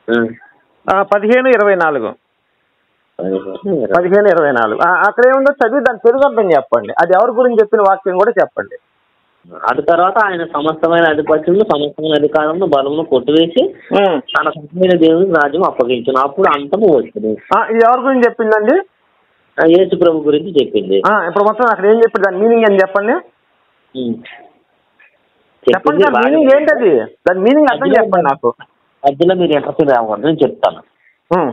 ఆ, పదిహేను ఇరవై నాలుగు పదిహేను ఇరవై నాలుగు ఆ, అక్కడ ఏముందో చదివి దాని తెలుగు అర్థం చెప్పండి అది ఎవరి గురించి చెప్పిన వాక్యం కూడా చెప్పండి అటు తర్వాత ఆయన సమస్తమైన ఆధిపత్యము సమస్తమైన అధికారము బలమును కొట్టువేసి ఉమ్. తన సొంతమైన దేవునికి రాజ్యం అప్పగించును అప్పుడు అంతము వచ్చింది ఆ, ఇది ఎవరి గురించి చెప్పిందండి యేసు ప్రభు గురించి చెప్పింది ఆ, ఇప్పుడు మొత్తం అక్కడ ఏం చెప్పింది దాని మీనింగ్ అని చెప్పండి ఉమ్. చెప్పండి దాని మీనింగ్ ఏంటది దాని మీనింగ్ అర్థం చెప్పండి నాకు మధ్యలో మీరు ఎంటర్ అవ్వద్దు నేను చెప్తాను ఉమ్.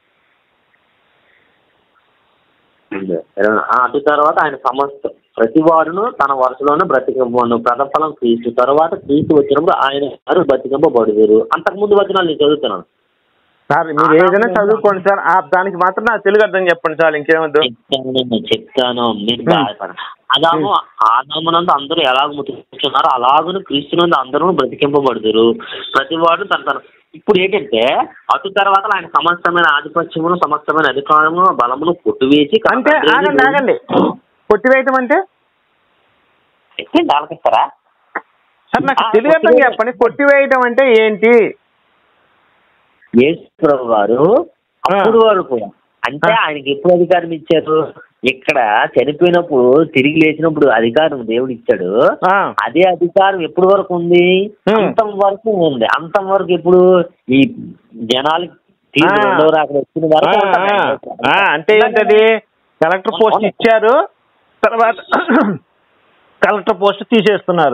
ఆ, అటు తర్వాత ఆయన సమస్త ప్రతివాడును తన వరుసలోనే బ్రతికంపను ప్రథఫలం క్రీస్తు తర్వాత క్రీస్తు వచ్చినప్పుడు ఆయన వారు బ్రతికంపబడుదురు అంతకుముందు వచనాలు నేను చదువుతున్నాను సార్ మీరు ఏదైనా చదువుకోండి సార్ ఆ దానికి మాత్రం నాకు తెలుగు అర్థం చెప్పండి సార్ ఇంకేమద్దు చెప్తాను నేను చెప్తాను మీరు బాధపడ అదాము ఆదామునందు అందరూ ఎలాగ ముట్టుకున్నారో అలాగను క్రీస్తునందు అందరూ బ్రతికింపబడుదురు ప్రతివాడు తన తన ఇప్పుడు ఏంటంటే అటు తర్వాత ఆయన సమస్తమైన ఆధిపత్యమును సమస్తమైన అధికారమును బలమును కొట్టువేసి అంటే ఆగండి ఆగండి కొట్టివేయటం అంటే ఎక్కండి ఆలకిస్తారా సార్ నాకు ఆ, తెలుగు అర్థం చెప్పండి కొట్టివేయటం అంటే ఏంటి యేసు ప్రభు గారు అప్పుడు వరకు అంటే ఆ. ఆయనకి ఎప్పుడు అధికారం ఇచ్చారు ఇక్కడ చనిపోయినప్పుడు తిరిగి లేచినప్పుడు అధికారం దేవుడు ఇచ్చాడు ఆ, అదే అధికారం ఎప్పుడు వరకు ఉంది Hmm. అంతం వరకు ఉంది అంతం వరకు ఎప్పుడు ఈ జనాలకి తీర్పు ఆ. రెండవ రాకడ వచ్చిన ఆ, వరకు ఉంటుంది. ఆ, ఆ, అంటే ఏంటది కలెక్టర్ పోస్ట్ ఇచ్చారు తర్వాత కలెక్టర్ పోస్ట్ తీసేస్తున్నారు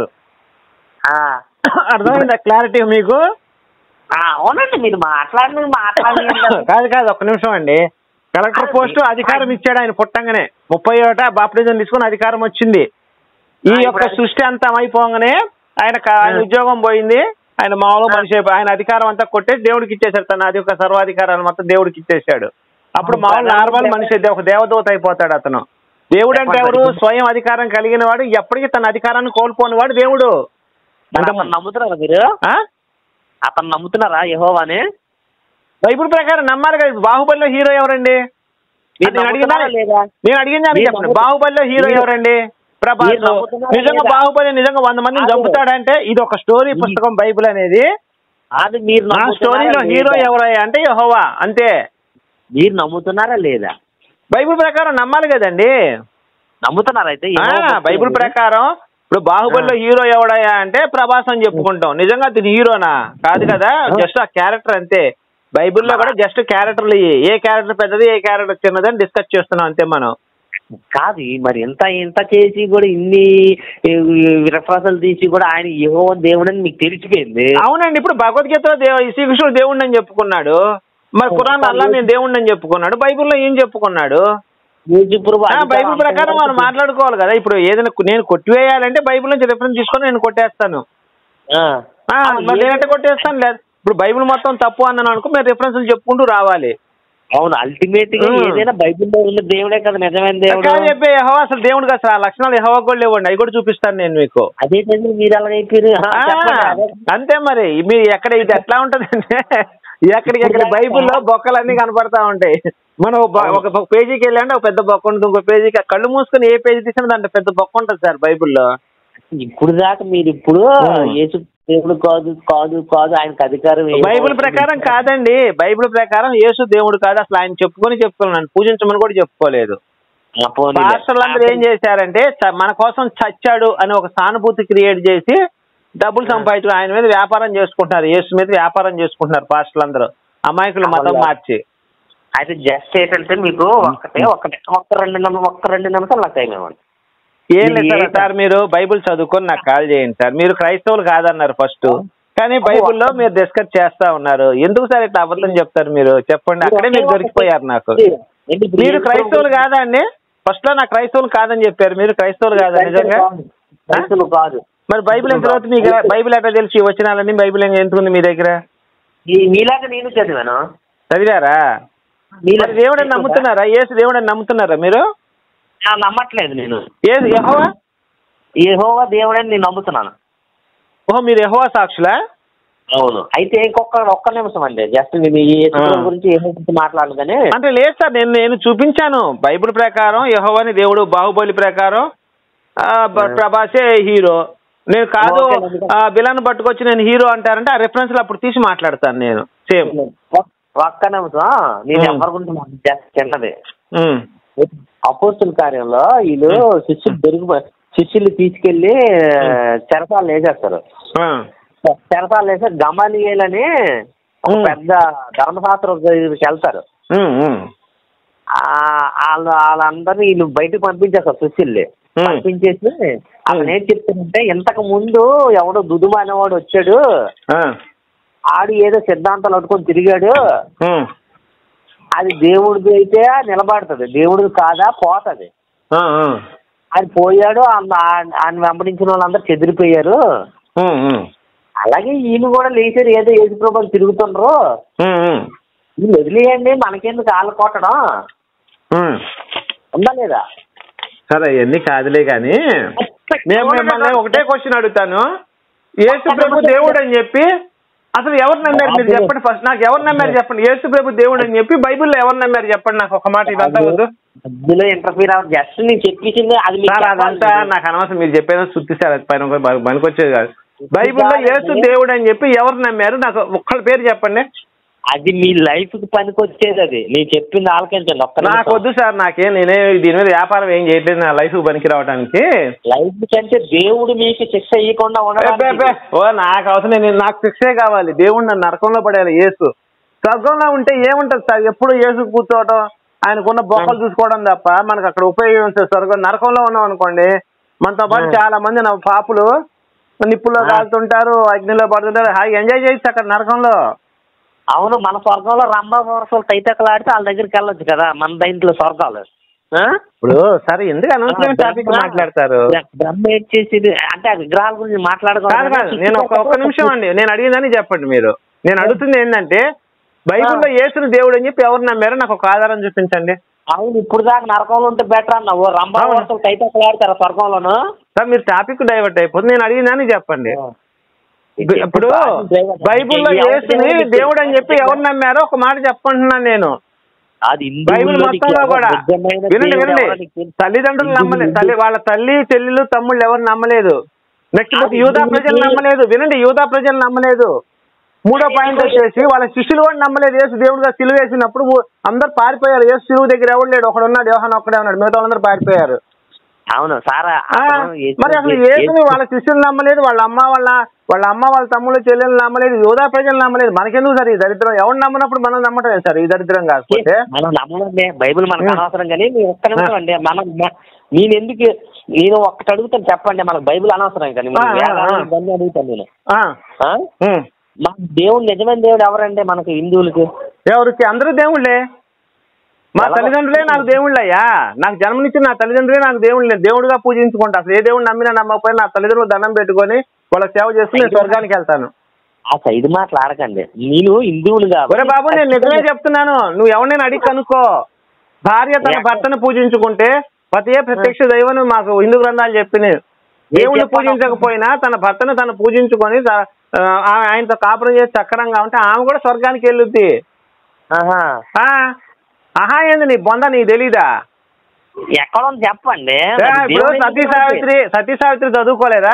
ఆ. అర్థమైందా క్లారిటీ మీకు ఆ, అవునండి మీరు మాట్లాడిన మాట్లాడి కాదు కాదు ఒక్క నిమిషం అండి కలెక్టర్ పోస్ట్ అధికారం ఇచ్చాడు ఆయన పుట్టంగానే ముప్పై ఒకట బాప్టిజం తీసుకుని అధికారం వచ్చింది ఈ ఆ, యొక్క ఇప్పుడు సృష్టి అంతా అయిపోగానే ఆయన క- ఆయన ఉద్యోగం పోయింది ఆయన మామూలు మనిషి అయిపోయి ఆయన అధికారం అంతా కొట్టేసి దేవుడికి ఇచ్చేశాడు తన అది ఒక సర్వాధికారాన్ని మొత్తం దేవుడికి ఇచ్చేశాడు అప్పుడు మామూలు నార్మల్ మనిషి అయితే ఒక దేవదూత అయిపోతాడు అతను దేవుడు అంటే ఎవరు స్వయం అధికారం కలిగిన వాడు ఎప్పటికీ తన అధికారాన్ని కోల్పోని వాడు దేవుడు అతను నమ్ముతున్నారా మీరు ఆ? అతను నమ్ముతున్నారా యహోవాని బైబిల్ ప్రకారం నమ్మారు కదా బాహుబలిలో హీరో ఎవరండి మీరు నేను అడిగినా నమ్ముతున్నారా లేదా నేను అడిగిన దానికి మీరు చెప్పండి నమ్ముతు- బాహుబలిలో హీరో మీరు- ఎవరండి ప్రభాస్ మీరు నమ్ముతున్నారా నిజంగా లేదా? బాహుబలి నిజంగా వంద మందిని కాదు. చంపుతాడంటే ఇది ఒక స్టోరీ ఈ- పుస్తకం బైబిల్ అనేది అది మీరు ఆ నమ్ముతున్నారా స్టోరీలో హీరో లేదా? ఎవరయ్యా అంటే యెహోవా అంతే మీరు నమ్ముతున్నారా లేదా బైబిల్ ప్రకారం నమ్మాలి కదండి నమ్ముతున్నారా అయితే ఆ, యెహోవా భక్తులు బైబిల్ మీరు? ప్రకారం ఇప్పుడు బాహుబలిలో హీరో ఎవడయ్యా అంటే ప్రభాస్ అని చెప్పుకుంటాం నిజంగా అతను హీరోనా కాదు కదా జస్ట్ ఆ క్యారెక్టర్ అంతే బైబిల్లో కూడా జస్ట్ క్యారెక్టర్లు ఇయ్యి. ఏ క్యారెక్టర్ పెద్దది ఏ క్యారెక్టర్ చిన్నది డిస్కస్ చేస్తున్నాం అంతే మనం కాదు మరి ఎంత ఎంత చేసి కూడా ఇన్ని విరఫాసాలు తీసి కూడా ఆయన యెహోవా దేవుడు అని మీకు తెలిసిపోయింది అవునండి ఇప్పుడు భగవద్గీతలో దేవ శ్రీకృష్ణుడు దేవుణ్ణి అని చెప్పుకున్నాడు మరి ఖురాన్ అల్లా నేను దేవుణ్ణి అని చెప్పుకున్నాడు బైబిల్లో ఏం చెప్పుకున్నాడు యూజుపురు ఆ, బైబిల్ ప్రకారం మనం మాట్లాడుకోవాలి కదా ఇప్పుడు ఏదైనా కు- నేను కొట్టివేయాలంటే బైబిల్ నుంచి రిఫరెన్స్ తీసుకొని నేను కొట్టేస్తాను ఆ. ఆ, మరి నేనంటే కొట్టేస్తాను లేదు ఇప్పుడు బైబిల్ మొత్తం తప్పు అన్నాను అనుకో మీరు రిఫరెన్స్లు చెప్పుకుంటూ రావాలి అవును అల్టిమేట్ గా ఉమ్. ఏదైనా బైబిల్లో ఉన్న దేవుడే కదా నిజమైన దేవుడు కానీ చెప్పే యెహోవా అసలు దేవుడు కదా సార్ ఆ లక్షణాలు యెహోవా కూడా లేవండి అవి కూడా చూపిస్తాను నేను మీకు అదేంటండి మీరు అలాగైపోయారు ఆ, ఆ, చెప్పండి అదే. అంతే మరి మీరు ఎక్కడ ఇది ఎట్లా ఉంటదంటే ఎక్కడికి ఎక్కడ బైబిల్లో బొక్కలన్నీ కనపడతా ఉంటాయి మనం ఒక బ- ఒక పేజీకి వెళ్ళాలంటే ఒక పెద్ద బొక్క ఉంటుంది ఇంకో పేజీకి కళ్ళు మూసుకొని ఏ పేజీ తీసినా దాంట్లో పెద్ద బొక్క ఉంటుంది సార్ బైబిల్లో ఇప్పుడు దాకా మీరు ఇప్పుడు ఉమ్. యేసు దేవుడు కాదు కాదు కాదు ఆయనకు అధికారం ఏం బైబిల్ అవసరం ప్రకారం లేదు. కాదండి బైబిల్ ప్రకారం యేసు దేవుడు కాదు అసలు ఆయన చెప్పుకొని చెప్పుకున్నాను పూజించమని కూడా చెప్పుకోలేదు ఆ, పోనీలే. పాస్టర్లు అందరూ ఏం చేశారంటే చ- మన కోసం చచ్చాడు అని ఒక సానుభూతి క్రియేట్ చేసి డబ్బులు సంపాదించు ఆయన మీద వ్యాపారం చేసుకుంటున్నారు యేసు మీద వ్యాపారం చేసుకుంటున్నారు పాస్టర్లు అందరూ అమాయకులు మతం అవునా? మార్చి అయితే జస్ట్ ఏంటంటే మీకు ఒక్కటే ఒక్కటే ఒక్క రెండు నిమిషం ఒక్క రెండు నిమిషాలు నాకు టైం ఇవ్వండి ఏం లేదు సార్ ఏ- సార్ మీరు బైబిల్ చదువుకొని నాకు కాల్ చేయండి సార్ మీరు క్రైస్తవులు కాదన్నారు ఫస్ట్ కానీ బైబిల్లో మీరు డిస్కస్ చేస్తా ఉన్నారు ఎందుకు సార్ ఇట్లా అబద్ధం చెప్తారు మీరు చెప్పండి అక్కడే మీరు దొరికిపోయారు నాకు ఏంటి ఇప్పుడు మీరు యేసు క్రైస్తవులు ప్రభు- కాదా అండి ఫస్ట్ లో నాకు క్రైస్తవులు కాదని చెప్పారు మీరు క్రైస్తవులు కాదా నిజంగా క్రైస్తవులు కాదు మరి బైబిల్ ఎంత తర్వాత మీకు ఎలా- బైబిల్ ఎట్లా తెలిసి ఈ వచనాలన్నీ బైబిల్ ఎంత ఉంది మీ దగ్గర ఈ- మీలాగా నేను చదివాను చదివారా మీలా- మరి దేవుడని నమ్ముతున్నారా ఏసు దేవుడని నమ్ముతున్నారా మీరు ఆ, నమ్మట్లేదు నేను ఏసు యెహోవా యెహోవా దేవుడని నేను నమ్ముతున్నాను ఓహో మీరు యెహోవా సాక్షులా అవును అయితే ఇంకొక ఒక్క నిమిషం అండి జస్ట్ నేను ఈ యేసు ప్రభు ఆ. గురించి యెహోవా గురించి మాట్లాడను కానీ అంటే లేదు సార్ నేను నేను చూపించాను బైబిల్ ప్రకారం యెహోవాని దేవుడు బాహుబలి ప్రకారం ఆ, బ- ప్రభాసే హీరో నేను కాదు ఓకే, ఓకే. ఆ, బిలాన్ని పట్టుకొచ్చి నేను హీరో అంటారంటే ఆ రెఫరెన్స్ అప్పుడు తీసి మాట్లాడతాను నేను సేమ్ ఒక్- ఒక్క నిమిషం నేను ఉమ్. ఎవరి గురించి మాట్లాడ- just చిన్నది ఉమ్, అపోస్తుల కార్యంలో వీళ్ళు శిష్యులు దొరికి శిష్యులు తీసుకెళ్లి చెరసాలు వేసేస్తారు ఆ, చెరసాలు వేసి గమాలియేలని ఒక ఉమ్. పెద్ద ధర్మశాస్త్రం దగ్గరికి వెళ్తారు ఉమ్, ఉమ్, ఆ, వాళ్ళు వాళ్ళందరినీ వీళ్ళు బయటకు పంపించేస్తారు శిష్యుల్ని ఉమ్. పంపించేసి అతను ఏం చెప్తానంటే ఇంతకు ముందు ఎవడో దుదుమ అనేవాడు వచ్చాడు ఆ, ఆడు ఏదో సిద్ధాంతాలు అట్టుకొని తిరిగాడు ఉమ్, అది దేవుడిది అయితే నిలబడుతుంది దేవుడిది కాదా పోతుంది ఆ, ఆ, ఆయన పోయాడు ఆ- ఆ- ఆయన వెంబడించిన వాళ్ళందరూ చెదిరిపోయారు ఉమ్, ఉమ్, అలాగే వీళ్ళు కూడా లేచారు ఏదో ఏసు ప్రభుత్వం తిరుగుతుండ్రు ఉమ్, ఉమ్, వీళ్ళు వదిలేయండి మనకెందుకు కాళ్ళు కొట్టడం ఉమ్. ఉందా లేదా సరే ఇవన్నీ కాదులే కానీ నేను మిమ్మల్ని ఒకటే క్వశ్చన్ అడుగుతాను యేసు ప్రభు దేవుడు అని చెప్పి అసలు ఎవరు నమ్మారు మీరు చెప్పండి ఫస్ట్ నాకు ఎవరు నమ్మారు చెప్పండి యేసు ప్రభు దేవుడు అని చెప్పి బైబిల్లో ఎవరు నమ్మారు చెప్పండి నాకు ఒక మాట ఇదంతా వద్దు మధ్యలో ఇంటర్ఫీర్ అవ్వదు జస్ట్ నేను చెప్పించింది అది మీకు సార్ అదంతా చెప్పాలి. నాకు అనవసరం మీరు చెప్పేదో శుద్ధి సార్ అది పైన పనికొచ్చేది కాదు బైబిల్లో యేసు దేవుడు అని చెప్పి ఎవరు నమ్మారు నాకు ఒక్కళ్ళ పేరు చెప్పండి అది మీ లైఫ్ కి పనికొచ్చేది అది నేను చెప్పింది ఆలకించండి ఒక్క నాకు వద్దు సార్ నాకేం నేనే దీని మీద వ్యాపారం ఏం చేయట్లేదు నా లైఫ్ పనికి రావడానికి లైఫ్ కంటే దేవుడు మీకు శిక్ష ఇవ్వకుండా ఏ, బే, బే. ఉండడానికి ఓ నాకు అవసరం నేను నాకు శిక్షే కావాలి దేవుడు నన్ను నరకంలో పడేయాలి యేసు స్వర్గంలో ఉంటే ఏముంటది సార్ ఎప్పుడు యేసు కూర్చోవడం ఆయనకున్న బొక్కలు చూసుకోవడం తప్ప మనకు అక్కడ ఉపయోగించే స్వర్గం నరకంలో ఉన్నాం అనుకోండి మనతో పాటు ఆ. చాలా మంది నా పాపులు నిప్పుల్లో ఆ. కాలుతుంటారు అగ్నిలో పడుతుంటారు హాయి ఎంజాయ్ చేయొచ్చు అక్కడ నరకంలో అవును మన స్వర్గంలో రంభ వరసలు తైతకలాడితే వాళ్ళ దగ్గరికి వెళ్ళొచ్చు కదా మన దాంట్లో స్వర్గాలు ఆ? ఇప్పుడు సరే ఎందుకు అనవసరమైన టాపిక్ బ్రహ్మ- మాట్లాడతారు బ్రహ్మ ఏం చేసేది అంటే ఆ విగ్రహాల గురించి కాదు మాట్లాడకూడదు కాదు నేను ఒక ఒక్క నిమిషం అండి నేను అడిగిందని చెప్పండి మీరు నేను అడుగుతుంది ఏంటంటే బైబిల్లో యేసుని దేవుడు అని చెప్పి ఎవరు నమ్మారో నాకు ఒక ఆధారం చూపించండి అవును ఇప్పుడు దాకా నరకంలో ఉంటే బెటర్ అన్నావు రంభ అవును. వరసలు తైతకలాడతారా స్వర్గంలోను సార్ మీరు టాపిక్ డైవర్ట్ అయిపోతుంది నేను అడిగిందని చెప్పండి ఇప్పుడు బైబిల్లో యేసుని దేవుడు అని చెప్పి ఎవరు నమ్మారో ఒక మాట చెప్పుకుంటున్నాను నేను అది బైబిల్ హిందువుల్లో మొత్తంలో నీకు కూడా నిజమైన వినండి దేవుడు వినండి ఎవరో నీకు తెలుసు. తల్లిదండ్రులు నమ్మలేదు తల్లి వాళ్ళ తల్లి చెల్లెలు తమ్ముళ్ళు ఎవరు నమ్మలేదు నెక్స్ట్ అది యూదా హిందువులకి- ప్రజలు నమ్మలేదు వినండి యూదా ప్రజలు నమ్మలేదు మూడో పాయింట్ వచ్చేసి వాళ్ళ శిష్యులు కూడా నమ్మలేదు యేసు దేవుడుగా సిలువ వేసినప్పుడు ఊ- అందరు పారిపోయారు యేసు సిలువ దగ్గర ఎవడు లేడు ఒకడు ఉన్నాడు యోహాన్ ఒక్కడే ఉన్నాడు మిగతా వాళ్ళందరూ పారిపోయారు అవును సారా ఆ, అతను యేసు- మరి అసలు యేసు- యేసుని వాళ్ళ శిష్యులు నమ్మలేదు వాళ్ళ అమ్మ వాళ్ళ వాళ్ళ అమ్మ వాళ్ళ తమ్ముళ్ళు చెల్లెలు నమ్మలేదు యోధా ప్రజలు నమ్మలేదు మనకెందుకు సార్ ఈ దరిద్రం ఎవరు నమ్మనప్పుడు మనం నమ్మటం సార్ ఈ దరిద్రం కాకపోతే మనం నమ్మలండి బైబిల్ మనకు ఉం. అనవసరం కానీ మీరు ఒక్క నిమిషం అండి మనం మ- నేను ఎందుకు నేను ఒక్కటి అడుగుతాను చెప్పండి మనకు బైబిల్ అనవసరం కానీ ఆ, ఆ, ఆ. ఇవన్నీ అడుగుతాను నేను ఆ, ఆ? ఉమ్. మన దేవుడు నిజమైన దేవుడు ఎవరండి మనకు హిందువులకి ఎవరికి అందరూ దేవుళ్ళే మా ఎలా? తల్లిదండ్రులే నాకు దేవుళ్ళయ్యా నాకు జన్మనిచ్చిన నా తల్లిదండ్రులే నాకు దేవుళ్ళే దేవుడిగా పూజించుకుంటా అసలు ఏ దేవుడు నమ్మినా నమ్మకపోయినా నా తల్లిదండ్రులు దండం పెట్టుకొని వాళ్ళ సేవ చేసుకుని నేను స్వర్గానికి వెళ్తాను ఆ సైడ్ మాట్లాడకండి నేను హిందువులు ఒరే బాబు నేను నిజమే చెప్తున్నాను నువ్వు ఎవరినైనా అడిగి కనుక్కో భార్య తన భర్తను పూజించుకుంటే పతియే ప్రత్యక్ష దైవం మాకు హిందూ గ్రంథాలు చెప్పినాయి దేవుణ్ణి చెప్పను. పూజించకపోయినా తన భర్తను తను పూజించుకొని త- ఆ, ఆయనతో కాపురం చేసి చక్కరంగా ఉంటే ఆమె కూడా స్వర్గానికి వెళ్ళుద్ది ఆహా. ఆ, ఆహా ఏంది నీ బొంద నీకు తెలీదా ఎక్కడ ఉంది చెప్పండి ఏ, ఇప్పుడు సతీ సావిత్రి సతీ సావిత్రి చదువుకోలేదా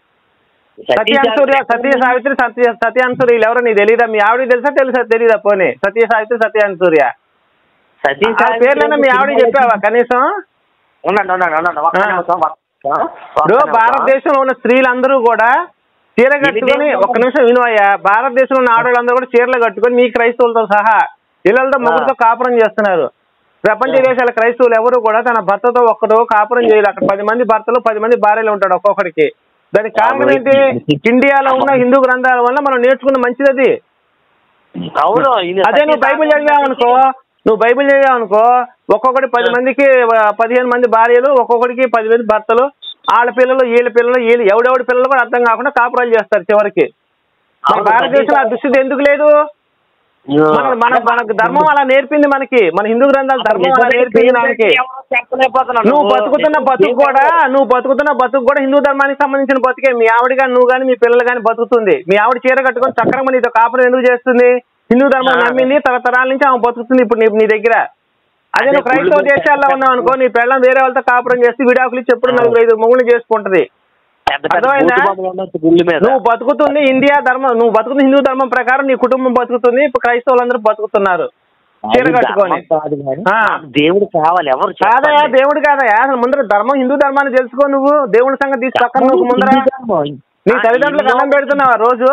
సతీ అన్సూర్య సతీ సావిత్రి సతీ సతీ అన్సూర్య వీళ్ళు ఎవరో నీకు తెలీదా మీ ఆవిడకి తెలుసా తెలుసా తెలీదా పోనీ సతీ సావిత్రి సతీ అన్సూర్య సతీ ఆ పేర్లన్నా మీ ఆవిడకి చెప్పావా కనీసం ఉండండి ఉండండి ఉండండి ఒక్క ఆ. నిమిషం, ఒక్క నిమిషం. ఇప్పుడు ఒక్క నిమిషం. భారతదేశంలో ఉన్న స్త్రీలందరూ కూడా చీర కట్టుకొని ఒక్క నిమిషం వినువయ్యా భారతదేశంలో ఉన్న ఆడవాళ్ళందరూ కూడా చీరలు కట్టుకొని మీ క్రైస్తవులతో సహా ఇళ్ళతో మొగుడుతో కాపురం చేస్తున్నారు ప్రపంచ దేశాల క్రైస్తవులు ఎవరు కూడా తన భర్తతో ఒక్కడు కాపురం చేయలేదు అక్కడ పది మంది భర్తలు పది మంది భార్యలు ఉంటాడు ఒక్కొక్కడికి దానికి కారణం ఏంటి ఇండియాలో ఉన్న హిందూ గ్రంథాల వల్ల మనం నేర్చుకున్న మంచిది అది అవును ఇది అదే నువ్వు బైబిల్ చదివావు అనుకో నువ్వు బైబిల్ చదివావు అనుకో ఒక్కొక్కటి పది మందికి ఆ, పదిహేను మంది భార్యలు ఒక్కొక్కడికి పది మంది భర్తలు వాళ్ళ పిల్లలు వీళ్ళ పిల్లలు వీళ్ళు ఎవడెవడి పిల్లలు కూడా అర్థం కాకుండా కాపురాలు చేస్తారు చివరికి మన అవును, భారతదేశంలో ఆ దుస్థితి ఎందుకు లేదు మన మన మనకు ధర్మం అలా నేర్పింది మనకి మన హిందూ గ్రంథాలు ధర్మం అలా నేర్పింది మనకి ఎవరో చెప్పలేకపోతున్నాను. నువ్వు బతుకుతున్న బతుకు కూడా నువ్వు బతుకుతున్న బతుకు కూడా హిందూ ధర్మానికి సంబంధించిన బతుకే మీ ఆవిడ కానీ నువ్వు కానీ మీ పిల్లలు కానీ బతుకుతుంది మీ ఆవిడ చీర కట్టుకొని చక్రంగా నీతో కాపురం ఎందుకు చేస్తుంది హిందూ ధర్మం నమ్మింది తరతరాల నుంచి ఆమె బతుకుతుంది ఇప్పుడు నీ నీ దగ్గర అదే నువ్వు అదే క్రైస్తవ గుళ్ళు దేశాల్లో ఉన్నావు అనుకో నీ పిల్లం వేరే వాళ్ళతో కాపురం చేసి విడాకులు ఇచ్చి ఎప్పుడు నలుగురు ఐదు మొగుళ్ళు చేసుకుంటది పెద్ద పెద్ద అర్థమైందా? బూతు బొమ్మలు ఉండొచ్చు గుళ్ళు మీద నువ్వు బతుకుతుంది ఇండియా ధర్మం నువ్వు బతుకుతుంది హిందూ ధర్మం ప్రకారం నీ కుటుంబం బతుకుతుంది ఇప్పుడు క్రైస్తవులందరూ బతుకుతున్నారు చీర అది కట్టుకొని ధర్మం కాదు కానీ ఆ. నాకు దేవుడు కావాలి ఎవరు కాదయా చెప్పండి. దేవుడు కాదయా అసలు ముందర ధర్మం హిందూ ధర్మాన్ని తెలుసుకో నువ్వు దేవుడి సంగతి తీసి పక్కన నువ్వు ముందర హిందూ ధర్మం. నీ ఆ, తల్లిదండ్రులకు హిందూ- అన్నం పెడుతున్నావా రోజు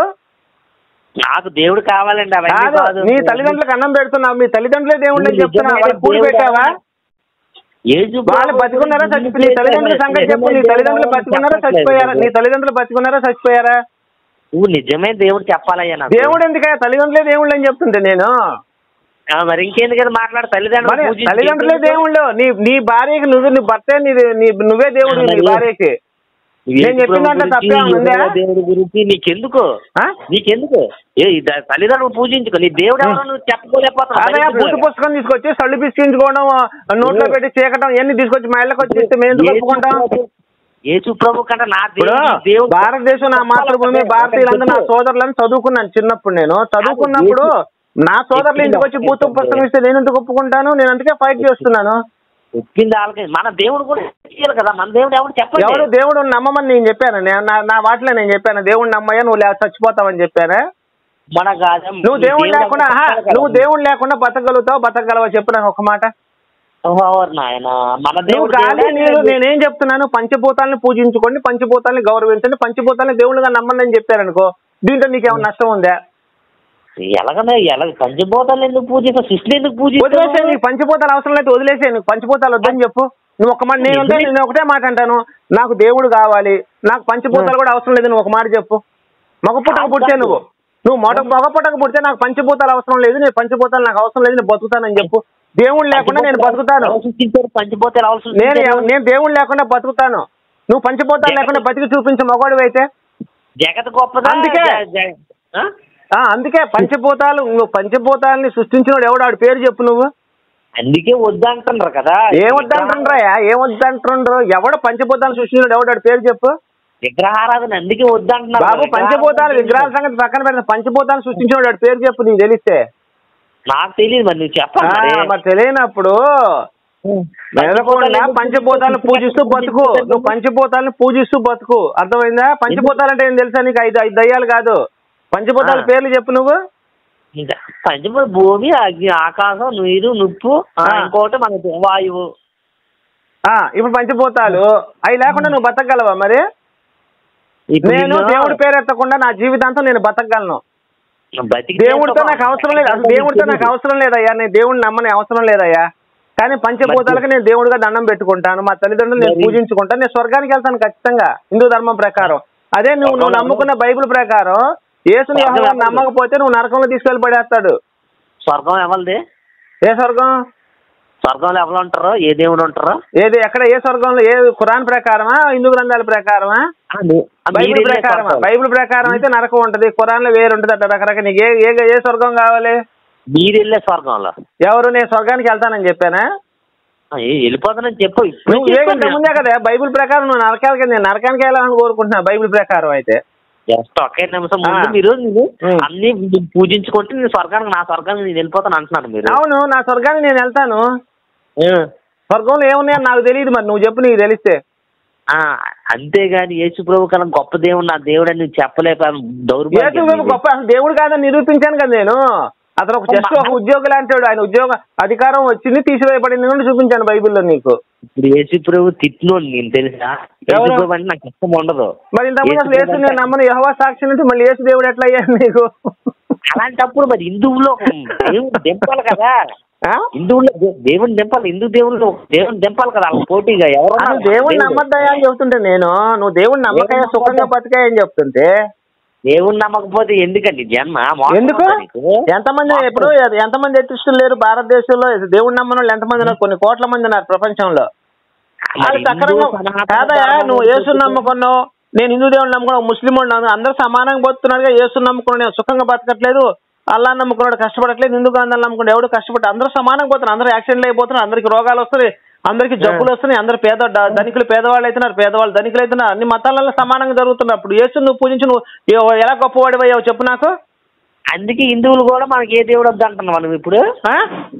నాకు దేవుడు కావాలండి అవన్నీ కాదు కాదు నీ తల్లిదండ్రులకు అన్నం పెడుతున్నావు మీ తల్లిదండ్రులే దేవుళ్ళు అని నువ్వు చెప్తున్నా నిజమైన వాళ్ళకి కూలి దేవుడా? పెట్టావా యేసు వాళ్ళు ప్రభు బతికున్నారా గురించి చచ్చిపోయి నీ తల్లిదండ్రుల సంగతి చెప్పు నీ నిజమైన తల్లిదండ్రులు దేవుడు బతికున్నారా చెప్పట్లేదు. చచ్చిపోయారా నీ తల్లిదండ్రులు బతికున్నారా చచ్చిపోయారా నువ్వు నిజమే దేవుడు చెప్పాలయ్యా నాకు దేవుడు ఎందుకయ్యా తల్లిదండ్రులే దేవుళ్ళు అని చెప్తుంటే నేను ఆ, మరి ఇంకెందుకని మాట్లాడు తల్లిదండ్రులు మరి పూజించి- తల్లిదండ్రులే దేవుళ్ళు నీ నీ భార్యకి నువ్వు నీ భర్తే నీ నీ- నువ్వే దేవుడు నీ మరి- భార్యకి యేసు నేను చెప్పిన దాంట్లో ప్రభు తప్పే గురించి, ఉందా? యెహోవా దేవుడి గురించి నీకెందుకు ఆ? నీకెందుకు ఏ ఈ ద- తల్లిదండ్రులు పూజించుకో నీ దేవుడు ఎవరో నువ్వు చెప్పలేకపోతున్నావు అదే బుద్ధి పుస్తకం తీసుకొచ్చి సళ్ళు పిసికించుకోవడం నోట్లో పెట్టి చీకటం ఇవన్నీ తీసుకొచ్చి మా ఇళ్ళకి వచ్చి ఇస్తే మేము ఎందుకు ఒప్పుకుంటాం యేసు ప్రభు కంటే నా ఇప్పుడు దేవుడు దేవుడు భారతదేశం నా మాతృభూమి భారతీయులందరూ నా సోదరులను చదువుకున్నాను చిన్నప్పుడు నేను చదువుకున్నప్పుడు నా సోదరులు ఇంటికి వచ్చి భూత పుస్తకం ఇస్తే నేను ఎందుకు ఒప్పుకుంటాను నేను అందుకే ఫైట్ చేస్తున్నాను ఒప్పింది వాళ్ళకి మన దేవుడు కూడా చేయాలి కదా మన దేవుడు ఎవరు చెప్పండి ఎవరు దేవుడు నమ్మమని నేను చెప్పాను నేను నా నా వాటిలో నేను చెప్పాను దేవుడు నమ్మయ్యా నువ్వు లే- చచ్చిపోతావని చెప్పాను మన కాదు నువ్వు దేవుడు లేకుండా ఆహా, నువ్వు దేవుడు లేకుండా బతకగలుగుతావు బతకగలవా చెప్పు నాకు ఒక మాట నాయన మన నువ్వు దేవుడు కాదు దేవుడే నేను నేనేం చెప్తున్నాను పంచభూతాలను పూజించుకోండి పంచభూతాలను గౌరవించండి పంచభూతాలను దేవుళ్ళుగా నమ్మండి అని చెప్పారనుకో దీంట్లో నీకేమైనా నష్టం ఉందా ఎలాగనే ఎలాగ పంచభూతాలు ఎందుకు పూజిస్తావు సృష్టి ఎందుకు వదిలేసే పూజిస్తావు నీకు పంచభూతాలు అవసరం లేదు వదిలేసే నీకు పంచభూతాలు వద్దని చెప్పు నువ్వు ఒక మాట నేను ఉంటే నేను ఒకటే మాట అంటాను నాకు దేవుడు కావాలి నాకు పంచభూతాలు కూడా అవసరం లేదు నువ్వు ఒక మాట చెప్పు మగ పుట్టక పుట్టే నువ్వు నువ్వు మొట మగ పుట్టక పుడితే నాకు పంచభూతాలు అవసరం లేదు నేను పంచభూతాలు నాకు అవసరం లేదు నేను బతుకుతానని చెప్పు దేవుడు లేకుండా నేను బతుకుతాను ఎవరు సృష్టించారు పంచభూతాలు ఎవరు నేను సృష్టించారు ఎవ- నేను దేవుడు లేకుండా బతుకుతాను నువ్వు పంచభూతాలు లేకుండా బతికి చూపించు మగవాడు అయితే జగత్ గొప్పదా అందుకే. జ- జ- ఆ? ఆ, అందుకే పంచభూతాలు నువ్వు పంచభూతాలని సృష్టించినోడు ఎవడు ఆడు పేరు చెప్పు నువ్వు అందుకే వద్దంటున్నారు కదా ఏమొద్దంటుండ్రా ఏమొద్దంటుండ్రు ఎవడు పంచభూతాలు సృష్టించినోడు ఎవడు ఆడు పేరు చెప్పు విగ్రహారాధన అందుకే వద్దంటున్నారు బాబు పంచభూతాలు విగ్రహాల సంగతి పక్కన పెడతా పంచభూతాలు సృష్టించినోడు ఆడు పేరు చెప్పు నీకు తెలిస్తే నాకు తెలియదు మరి నువ్వు ఆ, చెప్పండి మరి. మరి తెలియనప్పుడు మెదలకుండా పంచభూతాలను పూజిస్తూ బతుకు నువ్వు పంచభూతాలను పూజిస్తూ బతుకు అర్థమైందా పంచభూతాలు అంటే ఏం తెలుసా నీకు ఐదు ఐదు దయ్యాలు కాదు పంచభూతాల ఆ. పేర్లు చెప్పు నువ్వు ఇంకా పంచభూత భూమి అగ్ని ఆకాశం నీరు నుప్పు ఆ, ఆ. ఇంకోటి మనకి వాయువు ఆ ఇప్పుడు పంచభూతాలు అవి లేకుండా నువ్వు బతకగలవా మరి ఇప్పుడు నేను నిన్ను దేవుడి పేరు ఎత్తకుండా నా జీవితాంతం నేను బతకగలను బతికి దేవుడితో నాకు అవసరం లేదు అసలు దేవుడితో నాకు అవసరం లేదయ్యా నేను దేవుడిని నమ్మని అవసరం లేదయ్యా కానీ పంచభూతాలకు నేను దేవుడిగా దండం పెట్టుకుంటాను మా తల్లిదండ్రులు నేను మరి- పూజించుకుంటాను నేను స్వర్గానికి వెళ్తాను ఖచ్చితంగా హిందూ ధర్మం ప్రకారం అదే నువ్వు నువ్వు నమ్ముకున్న బైబిల్ ప్రకారం యేసుని స్వర్గం యెహోవా ఎవరిది? నమ్మకపోతే నువ్వు నరకంలో తీసుకెళ్ళి పడేస్తాడు స్వర్గం ఎవరిది ఏ స్వర్గం స్వర్గంలో ఎవరు ఉంటారు ఏ దేవుడు ఉంటారు ఏది ఎక్కడ ఏ స్వర్గంలో ఏ ఖురాన్ ప్రకారమా హిందూ గ్రంథాల ప్రకారమా బైబిల్ ప్రకారం బైబిల్ ప్రకారం అయితే నరకం ఉంటది ఖురాన్ లో వేరు ఉంటది అట్లా రకరకాల నీకు ఏ ఏ- ఏ స్వర్గం కావాలి మీరు వెళ్ళే స్వర్గంలో ఎవరు నేను స్వర్గానికి వెళ్తానని చెప్పానా ఆ, ఏ- వెళ్ళిపోతానని చెప్పు ఇప్పుడే నువ్వు చెప్పు ఏ ముందే కదా బైబిల్ ప్రకారం నువ్వు నరకాలకి నేను నరకానికి వెళ్ళాలని కోరుకుంటున్నా బైబిల్ ప్రకారం అయితే జస్ట్ ఒకే నిమిషం ముందు ఆ. మీరు నేను ఉమ్. అన్ని మీరు పూజించుకుంటే నేను స్వర్గానికి నా స్వర్గానికి నేను వెళ్ళిపోతాను అంటున్నాను మీరు అవును నా స్వర్గానికి నేను వెళ్తాను ఆ. స్వర్గంలో ఏమున్నాయో నాకు తెలియదు మరి నువ్వు చెప్పు నీకు తెలిస్తే ఆ, అంతేగాని యేసు ప్రభు కన్నా గొప్ప దేవుడు నా దేవుడు అని నువ్వు చెప్పలేక యేసు దౌర్భాగ్యం ప్రభు గొప్ప అసలు దేవుడు కాదని నిరూపించాను కదా నేను అతను ఒక జస్ట్ ఒక ఉద్యోగి లాంటాడు ఆయన ఉద్యోగ అధికారం వచ్చింది తీసివేయబడింది నుండి చూపించాను బైబిల్లో నీకు ఇప్పుడు యేసు ప్రభు తిట్టినోడు నేను తెలుసా యేసు ఎవరు? ప్రభు అంటే నాకు ఇష్టం ఉండదు మరి ఇంతకుముందు అసలు యేసు నేను నమ్మను యహోవా సాక్షి నుంచి మళ్ళీ యేసు దేవుడు ఎట్లా అయ్యాను నీకు అలాంటప్పుడు మరి హిందువుల్లో ఒక దేవుడు దింపాలి కదా ఆ? హిందువుల్లో దే- దేవుని దింపాలి హిందూ దేవుళ్ళు దేవుని దింపాలి కదా వాళ్ళ పోటీగా ఎవరు అసలు దేవుడిని నమ్మద్దయా అని చెప్తుంటే నేను నువ్వు దేవుడిని నమ్మకాయ సుఖంగా బతికాయ అని చెప్తుంటే దేవుని నమ్మకపోతే ఎందుకండి జన్మ మోసం ఎందుకు ఉందా నీకు? ఎంతమంది ఇప్పుడు ఎంతమంది ఎత్తిస్తులు లేరు భారతదేశంలో దేవుడు నమ్మని వాళ్ళు ఎంతమంది ఉన్నారు కొన్ని కోట్ల మంది ఉన్నారు ప్రపంచంలో మరి వాళ్ళు సక్రమంగా హిందూ సనాతన కాదయా ధర్మం నువ్వు గురించి యేసు నమ్ముకున్నావు నేను హిందూ దేవుడు నమ్ముకున్నావు ముస్లిం నమ్ముకున్నావు అందరూ సమానంగా బతుకున్నాడుగా యేసు నమ్ముకున్నాడు నేను సుఖంగా బతకట్లేదు అల్లా నమ్ముకున్నాడు కష్టపడట్లేదు హిందూ గ్రంథాలు నమ్ముకున్నాడు ఎవడు కష్టపడి అందరూ సమానంగా పోతున్నారు అందరూ యాక్సిడెంట్లు అయిపోతున్నారు అందరికి రోగాలు వస్తున్నాయి అందరికి జబ్బులు వస్తున్నాయి అందరు పేద ద- ధనికులు పేదవాళ్ళు అవుతున్నారు పేదవాళ్ళు ధనికులు అవుతున్నారు అన్ని మతాలలో సమానంగా జరుగుతున్నప్పుడు యేసు నువ్వు పూజించి నువ్వు ఎవ- ఎలా గొప్పవాడివయ్యావు చెప్పు నాకు అందుకే హిందువులు కూడా మనకి ఏ దేవుడు వద్దు అంటున్నాం మనం ఇప్పుడు ఆ?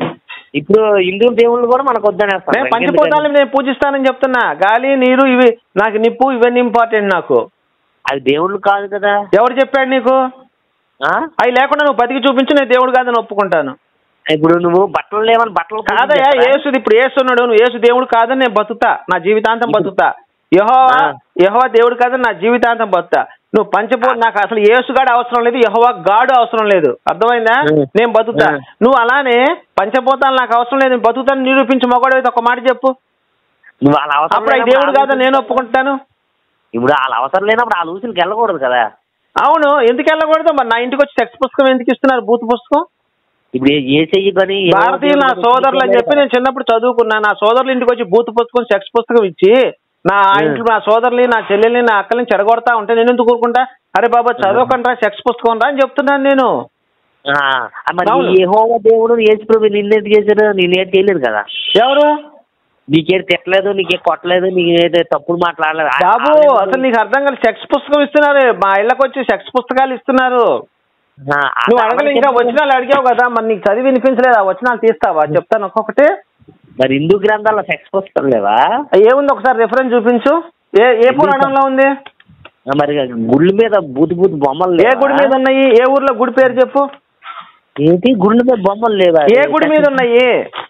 ఇప్పుడు హిందూ దేవుళ్ళు కూడా మనకు వద్దనేస్తారు నేను పంచభూతాలను నేను పూజిస్తానని చెప్తున్నా గాలి నీరు ఇవి నాకు నిప్పు ఇవన్నీ ఇంపార్టెంట్ నాకు అది దేవుళ్ళు కాదు కదా ఎవరు చెప్పాడు నీకు ఆ? అవి లేకుండా నువ్వు బతికి చూపించు నేను దేవుడు కాదని ఒప్పుకుంటాను ఇప్పుడు నువ్వు బట్టలు లేవని బట్టలు కాదయ్యా పూజించేస్తారా? యేసు ఇప్పుడు ఏస్తున్నాడు నువ్వు యేసు దేవుడు కాదని నేను బతుకుతా నా జీవితాంతం బతుకుతా యహో ఆ. యహోవా దేవుడు కాదని నా జీవితాంతం బతుకుతా నువ్వు పంచభూ నాకు అసలు యేసుగాడు అవసరం లేదు యహోవా గాడు అవసరం లేదు అర్థమైందా ఉం. నేను బతుకుతా ఉం. నువ్వు అలానే పంచభూతాలు నాకు అవసరం లేదు నేను బతుకుతాను నిరూపించి మొగడు అయితే ఒక మాట చెప్పు నువ్వు వాళ్ళ అవసరం అప్పుడు అవి లేనప్పుడు దేవుడు ఆ కాదని నేను లూసులకి ఒప్పుకుంటాను ఇప్పుడు వాళ్ళ అవసరం లేనప్పుడు ఆ లూసులకి వెళ్ళకూడదు కదా అవును ఎందుకు వెళ్ళకూడదు మరి నా ఇంటికి వచ్చి సెక్స్ పుస్తకం ఎందుకు ఇస్తున్నారు బూత్ పుస్తకం ఇప్పుడు ఏ- ఏ చెయ్యి పని ఏ భారతీయులు నా దేవుడు సోదరులు అని చెప్పి నేను చిన్నప్పుడు చదువుకున్నా నా సోదరులు ఇంటికి వచ్చి బూత్ పుస్తకం సెక్స్ పుస్తకం ఇచ్చి నా ఇంట్లో నా సోదరుని నా చెల్లెల్ని నా అక్కల్ని చెడగొడతా ఉంటే నేను ఎందుకు ఊరుకుంటా అరే బాబా చదవకండి సెక్స్ పుస్తకం రా అని చెప్తున్నాను నేను ఆ, మరి అవును. యెహోవా దేవుడు యేసు ప్రభు నిన్నేది చేశారు నేనేం చేయలేదు కదా ఎవరు నీకేం తిట్టలేదు నీకేం కొట్టలేదు నీకేదో తప్పుడు మాట్లాడలేదు ఆ- బాబు ఆ- అసలు నీకు అర్థం కాదు సెక్స్ పుస్తకం ఇస్తున్నారు మా ఇళ్ళకి వచ్చి సెక్స్ పుస్తకాలు ఇస్తున్నారు ఆ, ఆ- నువ్వు అడగలే ఇంకా వచనాలు అడిగావు కదా మరి నీకు చదివి వినిపించలేదు ఆ వచనాలు తీస్తావా చెప్తాను ఒక్కొక్కటి మరి హిందూ గ్రంథాల్లో సెక్స్ పుస్తకం లేవా ఏముంది ఒకసారి రిఫరెన్స్ చూపించు ఏ ఏ పురాణంలో ఉంది ఆ, మరి గుళ్ళ మీద బూతు బూతు బొమ్మలు ఏ లేవా? గుడి మీద ఉన్నాయి ఏ ఊర్లో గుడి పేరు చెప్పు ఏంటి గుళ్ళ మీద బొమ్మలు లేవా ఏ గుడి మీద ఉన్నాయి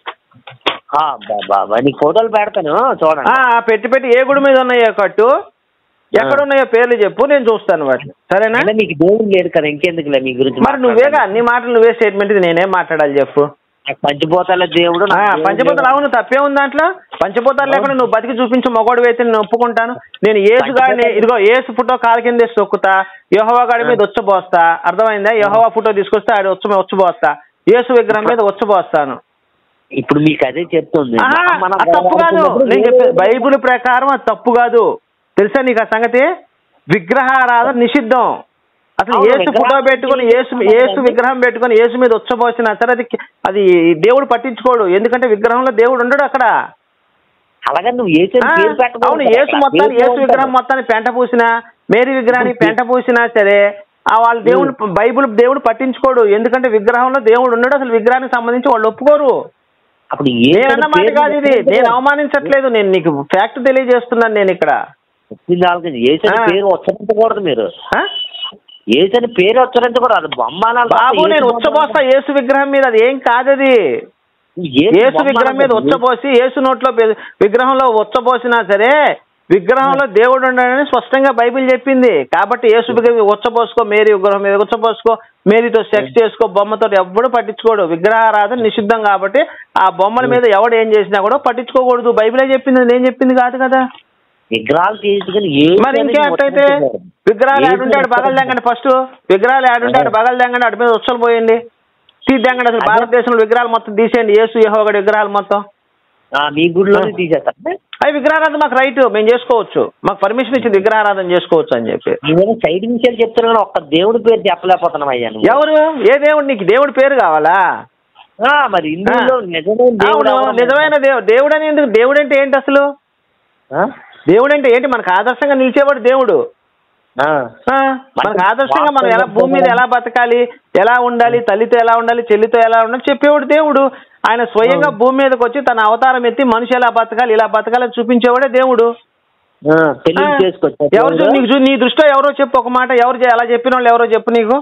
ఆ, బా- బాబా నీకు ఫోటోలు పెడతాను చూడండి ఆ పెట్టి పెట్టి ఏ గుడి మీద ఉన్నాయో కట్టు ఎక్కడ ఉన్నాయో పేర్లు చెప్పు నేను చూస్తాను వాటిని సరేనా అంటే మీకు దేవుడు లేడు కదా ఇంకెందుకులే మీ గురించి మరి నువ్వేగా అన్ని మాటలు నువ్వే స్టేట్మెంట్ ఇది నేనేం మాట్లాడాలి చెప్పు నాకు పంచిపోతాల దేవుడు ఆ, నాకు దేవుడు పంచభూతాలు అవును తప్పే ఉంది దాంట్లో పంచభూతాలు లేకుండా నువ్వు బతికి చూపించు మగవాడు అయితే నేను ఒప్పుకుంటాను నేను ఏసు గాడిని ఇదిగో ఏసు ఫోటో కాలు కింద వేసి తొక్కుతా యహోవా గాడి మీద వచ్చబోస్తా అర్థమైందా యహోవా ఫోటో తీసుకొస్తే ఆడి వచ్చ వచ్చబోస్తా ఏసు విగ్రహం మీద వచ్చబోస్తాను ఇప్పుడు మీకు అదే చెప్తుంది ఆహా, మనం అది తప్పు కాదు నేను చెప్పేది బైబిల్ ప్రకారం అది తప్పు కాదు తెలుసా నీకు ఆ సంగతి విగ్రహారాధన నిషిద్ధం అసలు అవును, ఏసు ఫోటో విగ్రహం పెట్టుకుని ఏసు ఏసు విగ్రహం పెట్టుకుని ఏసు మీద వచ్చబోసిన సరే అది అది దేవుడు పట్టించుకోడు ఎందుకంటే విగ్రహంలో దేవుడు ఉండడు అక్కడ అలాగే నువ్వు ఏసు ఆ, పేరు పెట్టకూడదు అవును కదా ఏసు అక్కడ. మొత్తాన్ని దేవుడు ఏసు విగ్రహం ఉంటాడు. మొత్తాన్ని పెంట పూసినా మేరీ విగ్రహానికి పెంట పూసినా సరే ఆ వాళ్ళ దేవుడు బైబిల్ దేవుడు పట్టించుకోడు ఎందుకంటే విగ్రహంలో దేవుడు ఉండడు అసలు విగ్రహానికి సంబంధించి వాళ్ళు ఒప్పుకోరు అప్పుడు ఏసు నేను అన్న మాట పేరు కాదు ఇది పెట్టకూడదు. నేను అవమానించట్లేదు నేను నీకు ఫ్యాక్ట్ తెలియజేస్తున్నాను నేను ఇక్కడ చెప్పింది వాళ్ళకి ఏసు అని ఆ. పేరు ఉచ్చరించకూడదు మీరు ఆ? ఏసు అని పేరు ఉచ్చరించకూడదు అది బొమ్మ అనాలి తప్ప బాబు ఏసు నేను బొమ్మ ఉచ్చబోస్తా అనాలి. యేసు విగ్రహం మీద అది ఏం కాదది ఏసు యేసు బొమ్మ విగ్రహం మీద అనాలి. ఉచ్చబోసి యేసు నోట్లో పె- విగ్రహంలో ఉచ్చబోసినా సరే విగ్రహంలో దేవుడు ఉండడని స్పష్టంగా బైబిల్ చెప్పింది కాబట్టి యేసు విగ్రహం ఉచ్చబోసుకో మేరీ విగ్రహం మీద ఉచ్చబోసుకో మేరీతో సెక్స్ చేసుకో బొమ్మతో ఎవ్వడు పట్టించుకోడు విగ్రహారాధన నిషిద్ధం కాబట్టి ఆ బొమ్మల మీద ఎవడు ఏం చేసినా కూడా పట్టించుకోకూడదు బైబిలే చెప్పింది నేను చెప్పింది కాదు కదా విగ్రహాలు తీసుకుని ఏసు మరి అనేది ఇంకేటైతే ఉచ్చరించకూడదు. విగ్రహాలు ఏసు ఆడుంటాడు బగలు తెంగండి ఫస్ట్ విగ్రహాలు ఆడుంటాడు బగలు తెంగండి అటు మీద ఉత్సలు పోయండి తీద్దాంగండి అసలు అదే. భారతదేశంలో విగ్రహాలు మొత్తం తీసేయండి యేసు యెహోవాగడి విగ్రహాలు మొత్తం ఆ, మీ గుడిలోనే తీసేస్తారు అవి విగ్రహారాధన మాకు రైట్ మేము చేసుకోవచ్చు మాకు పర్మిషన్ ఇచ్చింది విగ్రహారాధన చేసుకోవచ్చు అని చెప్పి నేను సైడ్ విషయాలు చెప్తున్నా కానీ ఒక్క దేవుడి పేరు చెప్పలేకపోతున్నాం అయ్యా నువ్వు. ఎవరు ఏ దేవుడు నీకు దేవుడి పేరు కావాలా ఆ, మరి హిందువుల్లో నిజమైన దేవుడు అవును ఎవరు? నిజమైన దేవుడు దేవుడు అని ఎందుకు దేవుడు అంటే ఏంటి అసలు ఆ? దేవుడు అంటే ఏంటి మనకు ఆదర్శంగా నిలిచేవాడు దేవుడు ఆ. ఆ, మనకు ఆదర్శంగా మనం ఎలా భూమి మీద ఎలా బతకాలి ఎలా ఉండాలి తల్లితో ఎలా ఉండాలి చెల్లితో ఎలా ఉండాలి చెప్పేవాడు దేవుడు ఆయన స్వయంగా భూమి మీదకి వచ్చి తన అవతారం ఎత్తి మనిషి ఎలా బతకాలి ఇలా బతకాలని చూపించేవాడే దేవుడు ఆ, పెళ్లి ఆ, చేసుకోవచ్చు ఎవరు చూ- నీకు చూ- నీ దృష్టిలో ఎవరో చెప్పు ఒక మాట ఎవరు చే- ఎలా చెప్పిన వాళ్ళు ఎవరో చెప్పు నీకు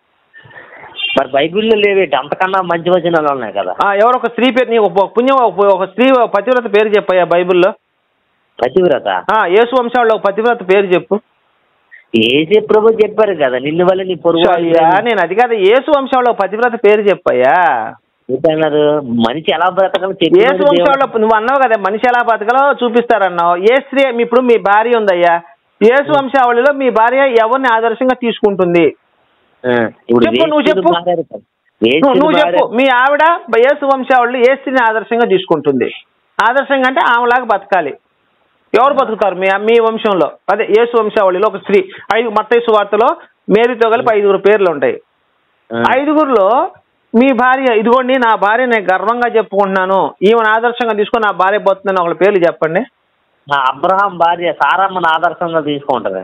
మరి బైబిల్లో లేవేటి అంతకన్నా మంచి వచనాలు ఉన్నాయి కదా ఆ, ఎవరో ఒక స్త్రీ పేరు నీకు ఒక పుణ్యం ఒక- ఒక స్త్రీ ఒక పతివ్రత పేరు చెప్పయ్యా బైబిల్లో పతివ్రత ఆ, యేసు వంశాల్లో ఒక పతివ్రత పేరు చెప్పు ఏసే ప్రభు చెప్పారు కదా నిన్ను వల్ల నీ పొరుగు అయ్యా నేను అది కాదు యేసు వంశంలో ఒక పతివ్రత పేరు చెప్పయ్యా ఏంటన్నారు మనిషి ఎలా బ్రతకాలో యేసు చెప్పినది వంశంలో దేవుడు. నువ్వు అన్నావు కదా మనిషి ఎలా బతకాలో చూపిస్తారన్నావు ఏ స్త్రీ ఇప్పుడు మీ భార్య ఉందయ్యా యేసు వంశావళిలో మీ భార్య ఎవరిని ఆదర్శంగా తీసుకుంటుంది ఆ, ఇప్పుడు చెప్పు, నువ్వు వేశ్యలు చెప్పు. మారారు కదా. నువ్వు వేశ్యలు నువ్వు చెప్పు మారారు. మీ ఆవిడ యేసు వంశావళిలో ఏ స్త్రీని ఆదర్శంగా తీసుకుంటుంది ఆదర్శంగా అంటే ఆమెలాగా బతకాలి ఎవరు బతుకుతారు మీ మీ వంశంలో అదే యేసు వంశావళిలో ఒక స్త్రీ ఐదు మత్తయి సువార్తలో మేరీతో కలిపి ఐదుగురు పేర్లు ఉంటాయి ఆ. ఐదుగురులో మీ భార్య ఇదిగోండి నా భార్య నేను గర్వంగా చెప్పుకుంటున్నాను ఈమెను ఆదర్శంగా తీసుకొని నా భార్య పోతుందని ఒకళ్ళ పేర్లు చెప్పండి ఆ అబ్రహాం భార్య సారమ్మను ఆదర్శంగా తీసుకుంటది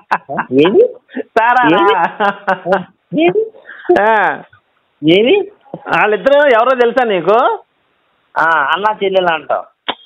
ఏమి సారా ఏమి? ఏమి ఆ, ఏమి వాళ్ళిద్దరు ఎవరో తెలుసా నీకు ఆ, అన్న చెల్లెలు అంటావు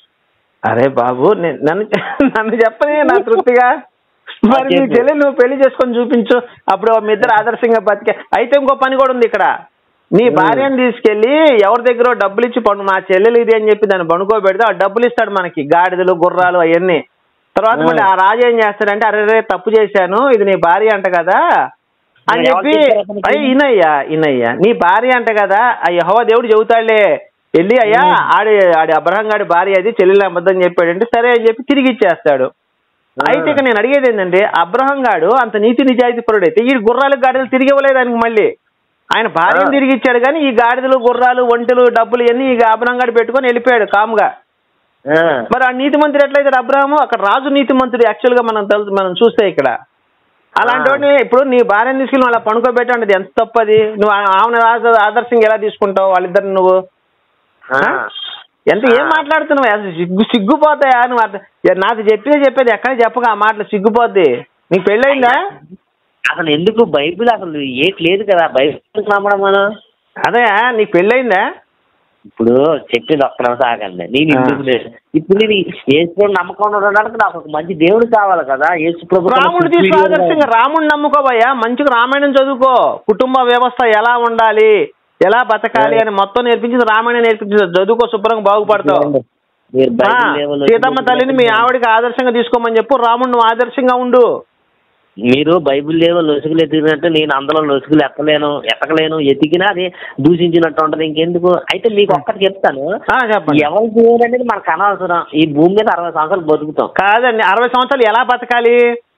అరే బాబు నే- నన్ను నన్ను చెప్పని నా తృప్తిగా మరి నీ చెప్పు. చెల్లి నువ్వు పెళ్లి చేసుకొని చూపించు అప్పుడు మీ ఇద్దరు ఆదర్శంగా బతికే అయితే ఇంకో పని కూడా ఉంది ఇక్కడ నీ ఉమ్. భార్యను తీసుకెళ్లి ఎవరి దగ్గర డబ్బులు ఇచ్చి పండు మా చెల్లెలు ఇది అని చెప్పి దాన్ని పడుకోబెడితే ఆ డబ్బులు ఇస్తాడు మనకి గాడిదలు గుర్రాలు అవన్నీ తర్వాత ఉమ్. మళ్ళీ ఆ రాజు ఏం చేస్తాడంటే అరే రే తప్పు చేశాను ఇది నీ భార్య అంట కదా అని మరి ఎవరు చెప్పి చెప్పారు అతనికి? అయ్యి ఇనయ్యా ఇనయ్యా నీ భార్య అంట కదా ఆ యహోవా దేవుడు చెబుతాడులే వెళ్ళి అయ్యా ఉమ్. ఆడి ఆడి అబ్రహం గాడి భార్య అది చెల్లెలు అబద్ధం చెప్పాడంటే సరే అని చెప్పి తిరిగి ఇచ్చేస్తాడు ఆ. అయితే ఇక నేను అడిగేది ఏంటంటే అబ్రహం గాడు అంత నీతి నిజాయితీ పరుడు అయితే ఈ గుర్రాలు గాడిదలు తిరిగి ఇవ్వలేదు ఆయనకి మళ్ళీ ఆయన భార్యను ఆ. తిరిగి ఇచ్చాడు కానీ ఈ గాడిదలు గుర్రాలు ఒంటెలు డబ్బులు ఇవన్నీ ఈ అబ్రహం గాడు పెట్టుకొని వెళ్ళిపోయాడు కాముగా ఆ, మరి ఆ నీతి మంత్రి ఎట్లయితే అబ్రహము అక్కడ రాజు నీతి మంత్రుడు యాక్చువల్ గా మనం తెలుసు మనం చూస్తే ఇక్కడ అలాంటి వాడిని ఇప్పుడు నీ భార్యను తీసుకెళ్ళి అలా పనుకోబెట్టండి అది ఎంత తప్పది నువ్వు ఆ- ఆమెను ఆద- ఆదర్శంగా ఎలా తీసుకుంటావు వాళ్ళిద్దరిని నువ్వు ఆ. ఎంత ఏం మాట్లాడుతున్నావు అసలు సిగ్గు సిగ్గుపోతాయా నువ్వు అర్థం ఏ, నాకు చెప్పేది చెప్పేది ఎక్కడ చెప్పక ఆ మాటలు సిగ్గుపోద్ది నీకు పెళ్ళయిందా అసలు ఎందుకు బైబిల్ అసలు ఏటి లేదు కదా బైబిల్ నమ్మడం మనం అదే నీకు పెళ్ళయిందా ఇప్పుడు చెప్పింది ఒక్క నిమిషం ఆగండి నేను ఆ. ఎందుకు లేదు ఇప్పుడు నేను యేసు నమ్మకం ఉండడానికి నాకు ఒక మంచి దేవుడు కావాలి కదా యేసు ప్రభు రాముడు తీసుకో ఆదర్శంగా రాముడిని నమ్ముకోబోయా మంచిగా రామాయణం చదువుకో కుటుంబ వ్యవస్థ ఎలా ఉండాలి ఎలా బతకాలి అని మొత్తం నేర్పించింది రామాయణం నేర్పించింది చదువుకో శుభ్రంగా బాగుపడతావు మీరు ఆ, బైబిల్ లేవలో- సీతమ్మ తల్లిని మీ ఆవిడకి ఆదర్శంగా తీసుకోమని చెప్పు రాముడు నువ్వు ఆదర్శంగా ఉండు మీరు బైబిల్ లేవో లొసుగులు ఎతికినట్టు నేను అందులో లొసుగులు ఎత్తలేను ఎత్తకలేను ఎతికినా అది దూషించినట్టు ఉంటది ఇంకెందుకు అయితే మీకు ఒక్కటి చెప్తాను ఆ, చెప్పండి ఎవరి దేవుడు అనేది మనకు అనవసరం ఈ భూమి మీద అరవై సంవత్సరాలు బతుకుతాం కాదండి అరవై సంవత్సరాలు ఎలా బతకాలి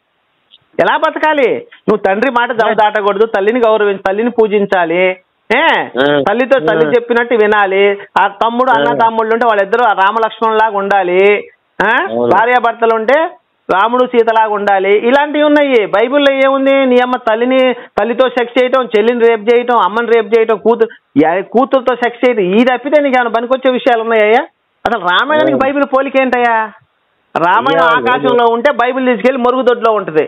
ఎలా బతకాలి నువ్వు తండ్రి మాట జవ దాటకూడదు తల్లిని గౌరవించి తల్లిని పూజించాలి ఏ ఆ. తల్లితో తల్లి ఆ. చెప్పినట్టు వినాలి ఆ తమ్ముడు అన్న ఆ. తమ్ముళ్ళు ఉంటే వాళ్ళిద్దరు రామలక్ష్మణ్ లాగా ఉండాలి ఆ? అవును. భార్యాభర్తలు ఉంటే రాముడు సీతలాగా ఉండాలి ఇలాంటివి ఉన్నాయి బైబిల్లో ఏముంది నీ అమ్మ తల్లిని తల్లితో సెక్స్ చేయటం చెల్లిని రేప్ చేయటం అమ్మని రేప్ చేయటం కూతురు యా- కూతురుతో సెక్స్ చేయటం ఈ తప్పితే నీకు ఏమైనా పనికొచ్చే విషయాలు ఉన్నాయా అసలు రామాయణానికి అవును. బైబిల్ పోలికేంటయ్యా రామాయణం ఏం లేదు. ఆకాశంలో ఉంటే బైబిల్ తీసుకెళ్లి మరుగుదొడ్లో ఉంటది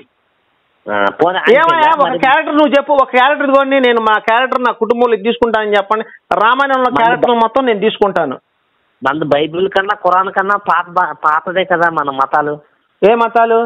ఆ, పోనీ అంటే ఏమయ్యా ఒక మరి- క్యారెక్టర్ నువ్వు చెప్పు ఒక క్యారెక్టర్ ఇదిగోండి నేను మా క్యారెక్టర్ నా కుటుంబంలో ఇది తీసుకుంటానని చెప్పండి రామాయణంలో మన- క్యారెక్టర్ మొత్తం నేను తీసుకుంటాను మన బైబిల్ కన్నా ఖురాన్ కన్నా పాత బా- పాతదే కదా మన మతాలు ఏ మతాలు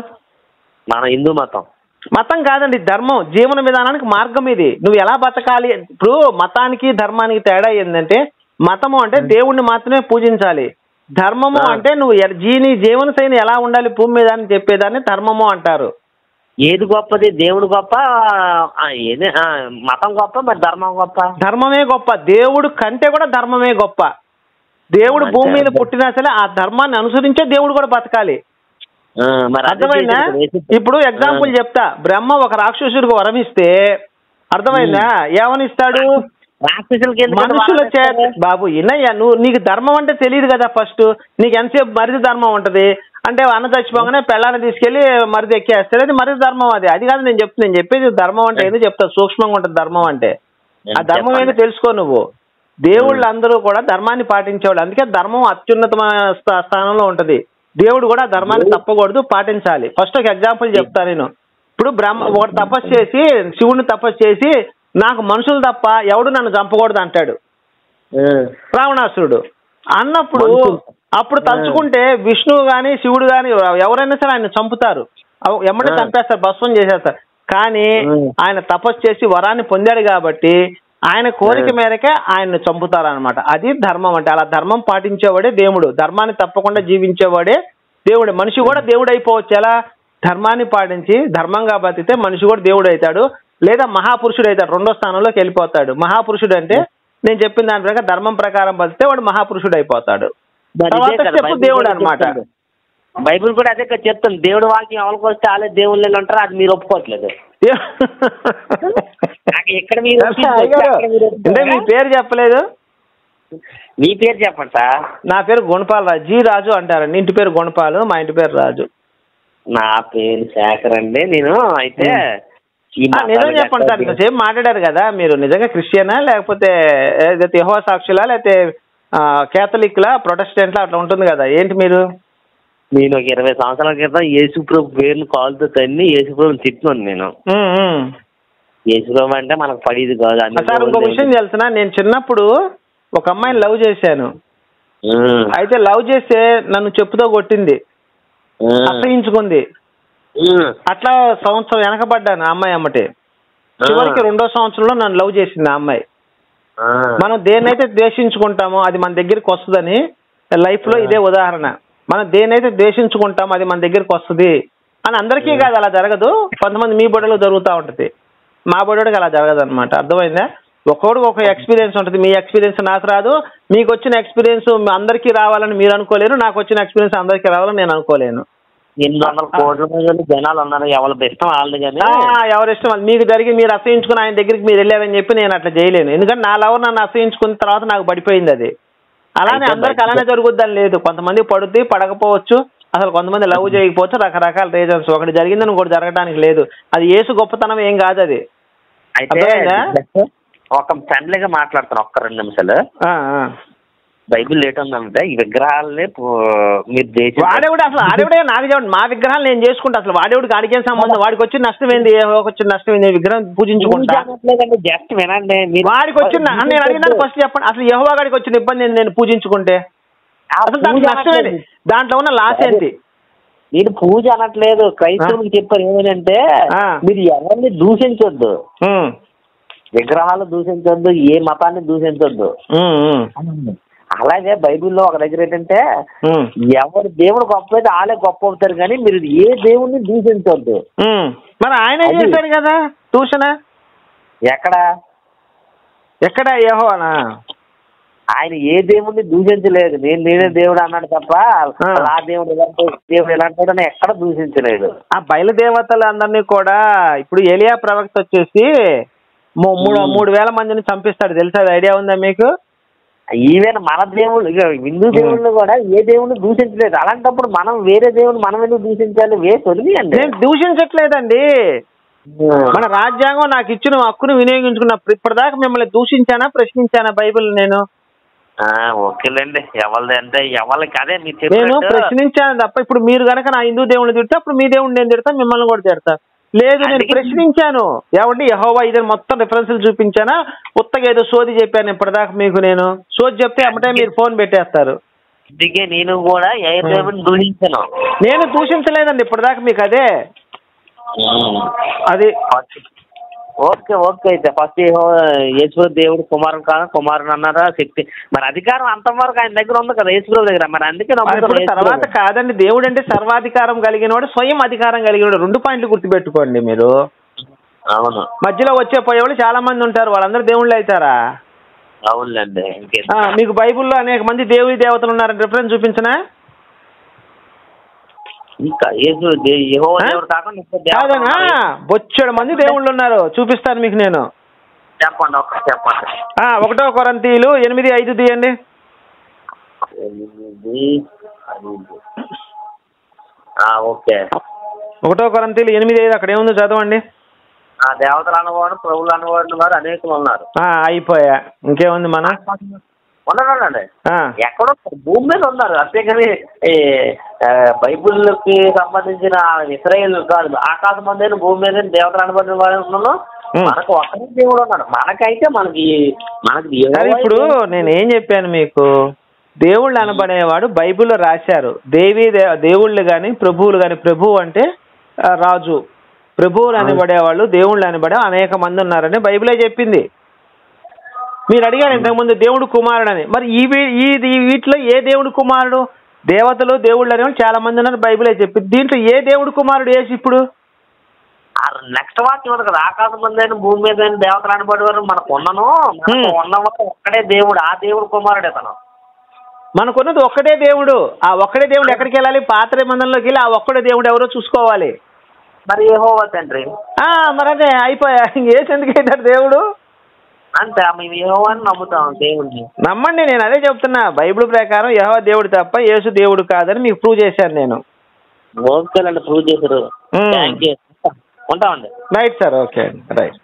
మన హిందూ మతం మతం కాదండి ధర్మం జీవన విధానానికి మార్గం ఇది నువ్వు ఎలా బతకాలి ఇప్పుడు మతానికి ధర్మానికి తేడా ఏంటంటే మతము అంటే దేవుణ్ణి మాత్రమే పూజించాలి ధర్మము ఆ. అంటే నువ్వు ఎ- జీని జీవన శైలి ఎలా ఉండాలి భూమి మీద అని చెప్పేదాన్ని ధర్మము అంటారు ఏది గొప్పది దేవుడు గొప్ప ఆ, ఏది ఆ, మతం గొప్ప మరి ధర్మం గొప్ప ధర్మమే గొప్ప దేవుడు కంటే కూడా ధర్మమే గొప్ప దేవుడు అంటే భూమి మీద అర్థం. పుట్టినా సరే ఆ ధర్మాన్ని అనుసరించే దేవుడు కూడా బతకాలి ఆ, మరి అదే అర్థమైందా చేశాడు యేసు- ఇప్పుడు ఎగ్జాంపుల్ ఆ. చెప్తా బ్రహ్మ ఒక రాక్షసుడికి వరం ఇస్తే అర్థమైందా ఏమనిస్తాడు రాక్షసులకి ఎందుకు మనుషుల వరం చేత ఇస్తారు? బాబు ఇన్నయ్య నువ్వు నీకు ధర్మం అంటే తెలియదు కదా ఫస్ట్ నీకు ఎంతసేపు మరిది ధర్మం ఉంటది అంటే అన్న చచ్చిపోగానే పెళ్ళాన్ని తీసుకెళ్లి మరిది ఎక్కేస్తాడు అది మరిది ధర్మం అది అది కాదు నేను చెప్తున్నా నేను చెప్పేది ధర్మం అంటే ఏందో చెప్తా సూక్ష్మంగా ఉంటుంది ధర్మం అంటే ఆ ధర్మం ఏందో తెలుసుకో నువ్వు దేవుళ్ళు అందరూ కూడా ధర్మాన్ని పాటించేవాళ్ళు అందుకే ధర్మం అత్యున్నతమైన స్థా- స్థానంలో ఉంటది దేవుడు కూడా ఆ ధర్మాన్ని తప్పకూడదు పాటించాలి ఫస్ట్ ఒక ఎగ్జాంపుల్ చెప్తా నేను ఇప్పుడు బ్రహ్మ ఒకటి తపస్సు చేసి శివుడిని తపస్సు చేసి నాకు మనుషులు తప్ప ఎవడు నన్ను చంపకూడదు అంటాడు ఆ, రావణాసురుడు అన్నప్పుడు మనుషులు. అప్పుడు తలుచుకుంటే విష్ణువు గాని శివుడు గాని ఎవరైనా సరే ఆయన చంపుతారు అవ- ఎమ్మటే ఆ. చంపేస్తారు భస్వం చేసేస్తారు కానీ ఆ. ఆయన తపస్సు చేసి వరాన్ని పొందాడు కాబట్టి ఆయన కోరిక ఆ. మేరకే ఆయన్ని చంపుతారు అనమాట అది ధర్మం అంటే అలా ధర్మం పాటించేవాడే దేవుడు ధర్మాన్ని తప్పకుండా జీవించేవాడే దేవుడు మనిషి కూడా దేవుడు అయిపోవచ్చు ఎలా ధర్మాన్ని పాటించి ధర్మంగా బతికితే మనిషి కూడా దేవుడు అవుతాడు లేదా మహాపురుషుడు అవుతాడు రెండో స్థానంలోకి వెళ్ళిపోతాడు మహాపురుషుడు అంటే నేను చెప్పిన దాని ప్రకారం ధర్మం ప్రకారం బతికితే వాడు మహాపురుషుడు అయిపోతాడు మరి ఇదే తర్వాత కదా స్టెప్ బైబిల్ దేవుడు కూడా అన్నమాట. చెప్తుంది. బైబిల్ కూడా అదే కదా చెప్తుంది దేవుడు వాక్యం ఎవరికి వస్తే వాళ్ళే దేవుళ్ళు అంటారు అది మీరు ఒప్పుకోవట్లేదు నాకు ఎక్కడ మీరు ఒప్పించి అయ్యగారు, అక్కడ మీరు అంటే మీ ఒప్పుకోరా? పేరు చెప్పలేదు మీ పేరు చెప్పండి సార్ నా పేరు గుణపాల్ రాజు జీ రాజు అంటారండి ఇంటి పేరు గుణపాలు మా ఇంటి పేరు రాజు నా పేరు శేఖర్ అండి నేను అయితే ఈ ఆ, నిజం మతాలు చెప్పండి సార్ గట్రా ఇంతసేపు మాట్లాడారు కదా మీరు నిజంగా క్రిస్టియనా లేకపోతే ఏదైతే యెహోవా సాక్షులా లేకపోతే కేథలిక్లా ప్రొటెస్టెంట్లా అట్లా ఉంటుంది కదా ఏంటి మీరు నేను ఒక ఇరవై సంవత్సరాల క్రితం యేసు ప్రభు పేరును కాలుతో తన్ని యేసు ప్రభుని తిట్టినాను నేను ఉమ్, ఉమ్. యేసుప్రభు అంటే మనకు పడేది కాదు అన్ని సార్ ఇంకో దేవుళ్ళు విషయం తెలుసునా నేను చిన్నప్పుడు ఒక అమ్మాయిని లవ్ చేశాను ఉమ్, అయితే లవ్ చేస్తే నన్ను చెప్పుతో కొట్టింది ఉమ్, అసహించుకుంది ఉమ్, అట్లా సంవత్సరం వెనకబడ్డాను ఆ అమ్మాయి అమ్మటే చివరికి రెండో సంవత్సరంలో నన్ను లవ్ చేసింది ఆ అమ్మాయి ఆ, మనం దేన్నైతే ద్వేషించుకుంటామో అది మన దగ్గరికి వస్తుందని లైఫ్ లో ఇదే ఉదాహరణ మనం దేన్నైతే ద్వేషించుకుంటామో అది మన దగ్గరికి వస్తుంది అని అందరికీ కాదు అలా జరగదు కొంతమంది మీ బొడలో జరుగుతూ ఉంటుంది మా బొడోడికి అలా జరగదు అనమాట అర్థమైందా ఒక్కొక్కడికి ఒక ఎక్స్పీరియన్స్ ఉంటుంది మీ ఎక్స్పీరియన్స్ నాకు రాదు మీకు వచ్చిన ఎక్స్పీరియన్స్ అందరికీ రావాలని మీరు అనుకోలేరు నాకు వచ్చిన ఎక్స్పీరియన్స్ అందరికీ రావాలని నేను అనుకోలేను ఎనిమిది వందల కోట్ల మంది జనాలు ఉన్నారు ఎవరి ఇష్టం వాళ్ళది కానీ ఆ, ఎవరి ఇష్టం వాళ్ళు. మీకు జరిగి మీరు అసహించుకుని ఆయన దగ్గరికి మీరు వెళ్ళారని చెప్పి నేను అట్లా చేయలేను ఎందుకంటే నా లవర్ నన్ను అసహించుకున్న తర్వాత నాకు పడిపోయింది అది అలానే అయితే అందరికి బయట- అలానే జరుగుద్దని లేదు కొంతమంది పడుద్ది పడకపోవచ్చు అసలు కొంతమంది లవ్ చేయకపోవచ్చు రకరకాల రీజన్స్ ఒకటి జరిగిందని ఇంకోటి జరగడానికి లేదు అది ఏసు గొప్పతనం ఏం కాదు అది అయితే అర్థమైందా? ఒక ఫ్రెండ్లీగా మాట్లాడుతాను ఒక్క రెండు నిమిషాలు ఆ, ఆ. బైబిల్ ఏంటంటే ఈ విగ్రహాలనే పో- మీరు దేశం వాడేవిడ అసలు ఆడేవిడే నాకు చెప్పండి మా విగ్రహాలు నేను చేసుకుంటా అసలు వాడేవిడికి ఆడికేం సంబంధం వాడికి వచ్చిన నష్టం ఏంది ఏ వచ్చిన నష్టం ఏంది విగ్రహం పూజించుకుంటా జస్ట్ వినండి మీరు వాడికి వచ్చిన నేను అడిగినాను ఫస్ట్ చెప్పండి అసలు యహోవా గాడికి వచ్చిన ఇబ్బంది ఏంది నేను పూజించుకుంటే ఆ అసలు దాంట్లో పూజ నష్టం ఏంది అనట్లేదు. దాంట్లో ఉన్న లాస్ ఏంటి నేను పూజ అనట్లేదు క్రైస్తవులకు చెప్పారు ఏమనంటే ఆ. మీరు ఎవరిని దూషించొద్దు ఉమ్, విగ్రహాలు దూషించొద్దు ఏ మతాన్ని దూషించొద్దు ఉమ్, ఉమ్, అలాగే బైబిల్లో ఒక దగ్గర ఏంటంటే ఉమ్, ఎవరు దేవుడు గొప్ప అయితే వాళ్ళే గొప్ప అవుతారు కానీ మీరు ఏ దేవుణ్ణి దూషించొద్దు ఉమ్. మరి ఆయన అది- చేశాడు కదా ట్యూషన్ ఎక్కడ ఎక్కడ యహోవానా ఆయన ఏ దేవుణ్ణి దూషించలేదు నేను నేనే దేవుడు అన్నాడు తప్ప ఆ. ఆ దేవుడు ఇలాంటి దేవుడు ఇలాంటి అని ఎక్కడ దూషించలేదు ఆ బయలుదేవతలందరినీ కూడా ఇప్పుడు ఏలియా ప్రవక్త వచ్చేసి మూ- మూడు ఉమ్. మూడు వేల మందిని చంపిస్తాడు తెలుసా అది ఐడియా ఉందా మీకు ఈవెన్ మన దేవుళ్ళు ఇక హిందూ దేవుళ్ళు కూడా ఏ దేవుణ్ణి దూషించలేదు అలాంటప్పుడు మనం వేరే దేవుని మనం ఎందుకు దూషించాలి వే తొలిగియండి నేను దూషించట్లేదండి మన రాజ్యాంగం నాకు ఇచ్చిన హక్కును వినియోగించుకున్న ఇప్పటిదాకా మిమ్మల్ని దూషించానా ప్రశ్నించానా బైబిల్ నేను ఆ, ఓకేలేండి ఎవరిది అంటే ఎవరికి అదే మీరు నేను చెప్పినట్టు ప్రశ్నించాను తప్ప ఇప్పుడు మీరు గనక నా హిందూ దేవుడిని తిడితే అప్పుడు మీ దేవుడిని నేను తిడతా మిమ్మల్ని కూడా తిడతా లేదు నేను అందుకే- ప్రశ్నించాను ఏమండి యహోవా ఇదని మొత్తం రిఫరెన్స్లు చూపించానా ఉత్తగా ఏదో సోది చెప్పాను ఇప్పటిదాకా మీకు నేను సోది చెప్తే అమ్మటే మీరు ఫోన్ పెట్టేస్తారు అందుకే నేను కూడా ఏ దేవుని దూషించను నేను దూషించలేదండి ఇప్పటిదాకా మీకు అదే అది ఓకే ఓకే అయితే ఫస్ట్ యేసు దేవుడు కుమారుడు కాదు కుమారుడు అన్నారా శక్తి మరి అధికారం అంతవరకు ఆయన దగ్గర ఉంది కదా యేసుప్రభు దగ్గర మరి అందుకే మరి నమ్ముతాను ఇప్పుడు తర్వాత యేసుప్రభు. కాదండి దేవుడు అంటే సర్వాధికారం కలిగినవాడు స్వయం అధికారం కలిగినవాడు రెండు పాయింట్లు గుర్తుపెట్టుకోండి మీరు అవును మధ్యలో వచ్చే పోయేవాళ్ళు చాలా మంది ఉంటారు వాళ్ళందరూ దేవుళ్ళు అవుతారా అవునులేండి ఇంకే ఆ, మీకు బైబిల్లో అనేక మంది దేవుడి దేవతలు ఉన్నారని రిఫరెన్స్ చూపించనా ఇంకా యేసు దే- యెహోవా ఆ? దేవుడు కాకుండా ఇంకో దేవత కాదనా ఉన్నారు. బొచ్చెడు మంది దేవుళ్ళు ఉన్నారు చూపిస్తాను మీకు నేను చెప్పండి ఒక్క చెప్పండి ఆ, ఒకటో కొరంతీలు ఎనిమిది ఐదు తీయండి ఎనిమిది, ఐదు. ఆ, ఓకే ఒకటో కొరంతీలు ఎనిమిది ఐదు అక్కడ ఏముందో చదవండి ఆ దేవతలు అనువాడు ప్రభులు అనువాడు వారు అనేకులు ఉన్నారు ఆ, అయిపోయా ఇంకేముంది మన ఉన్నారండి ఆ, ఎక్కడో భూమి మీద ఉన్నారు అంతేగాని ఈ ఆ, బైబిల్కి సంబంధించిన ఇస్రాయేల్ కాదు ఆకాశం మంది భూమి మీద దేవతలు అనబడిన వారు ఉన్నాను ఉం. మనకు ఒక్కడే దేవుడు ఉన్నాడు మనకైతే మనకి మనకి యెహోవా కానీ ఇప్పుడు నేను ఏం చెప్పాను మీకు దేవుళ్ళు అనబడేవాడు బైబిల్లో రాశారు దేవి దే- దేవుళ్ళు కానీ ప్రభువులు కానీ ప్రభువు అంటే ఆ, రాజు ప్రభువులు అనబడేవాళ్ళు దేవుళ్ళు అనబడే అనేక మంది ఉన్నారని బైబిలే చెప్పింది మీరు అడిగారు ఇంతకుముందు దేవుడు కుమారుడు అని మరి ఈ వీ- ఈ ఈ వీటిలో ఏ దేవుడు కుమారుడు దేవతలు దేవుళ్ళు అనేవాళ్ళు చాలా మంది ఉన్నారు బైబిలే చెప్పింది దీంట్లో ఏ దేవుడు కుమారుడు ఏసి ఇప్పుడు నెక్స్ట్ వాక్యం ఉంది కదా ఆకాశం మంది భూమి మీద దేవతలు అనబడి వారు మనకు ఉన్నను మనకు ఉం. ఉన్నవాడు ఒక్కడే దేవుడు ఆ దేవుడు కుమారుడే తను మనకున్నది ఒక్కడే దేవుడు ఆ ఒక్కడే దేవుడు ఎక్కడికి వెళ్ళాలి పాత్ర మందంలోకి వెళ్ళి ఆ ఒక్కడే దేవుడు ఎవరో చూసుకోవాలి మరి యెహోవా తండ్రి ఆ, మరి అదే అయిపోయా ఇంకేసి ఎందుకు అవుతాడు దేవుడు అంతే మేము యెహోవాని నమ్ముతాం దేవుడిని నమ్మండి నేను అదే చెప్తున్నా బైబిల్ ప్రకారం యహో దేవుడు తప్ప యేసు దేవుడు కాదని మీకు ప్రూవ్ చేశాను నేను ఓకేలండి ప్రూవ్ చేశారు ఉం. థ్యాంక్ యూ ఉంటామండి రైట్ సార్ ఓకే రైట్